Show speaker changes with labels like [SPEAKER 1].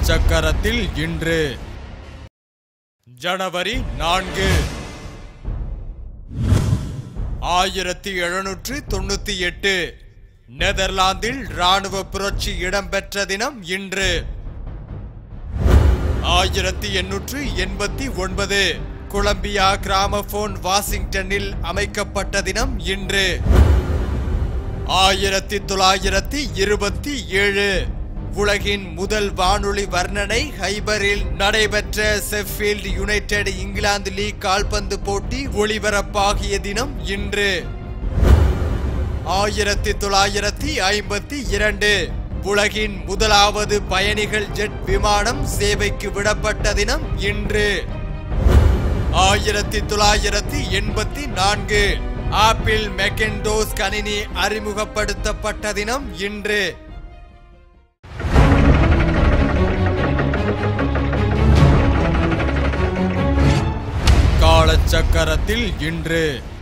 [SPEAKER 1] காலச்சக்கரத்தில் இன்று ஜனவரி நான்கு ஆயிரத்தி எழுநூற்று தொண்ணூத்தி எட்டு நெதர்லாந்தில் ராணுவ புரட்சி இடம்பெற்ற தினம் இன்று ஆயிரத்தி எண்ணூற்று எண்பத்தி ஒன்பது கொலம்பியா கிராமபோன் வாஷிங்டனில் அமைக்கப்பட்ட தினம் இன்று ஆயிரத்தி தொள்ளாயிரத்தி இருபத்தி ஏழு உலகின் முதல் வானொலி வர்ணனை ஹைபரில் நடைபெற்ற செஃபீல்ட் யுனைடெட் இங்கிலாந்து லீக் கால்பந்து போட்டி ஒளிபரப்பாகிய தினம் இன்று ஆயிரத்தி தொள்ளாயிரத்தி ஐம்பத்தி இரண்டு உலகின் முதலாவது பயணிகள் ஜெட் விமானம் சேவைக்கு விடப்பட்ட தினம் இன்று ஆயிரத்தி தொள்ளாயிரத்தி எண்பத்தி நான்கு ஆப்பிள் மெக்கெண்டோஸ் கணினி அறிமுகப்படுத்தப்பட்ட தினம் இன்று காலச்சக்கரத்தில் இன்று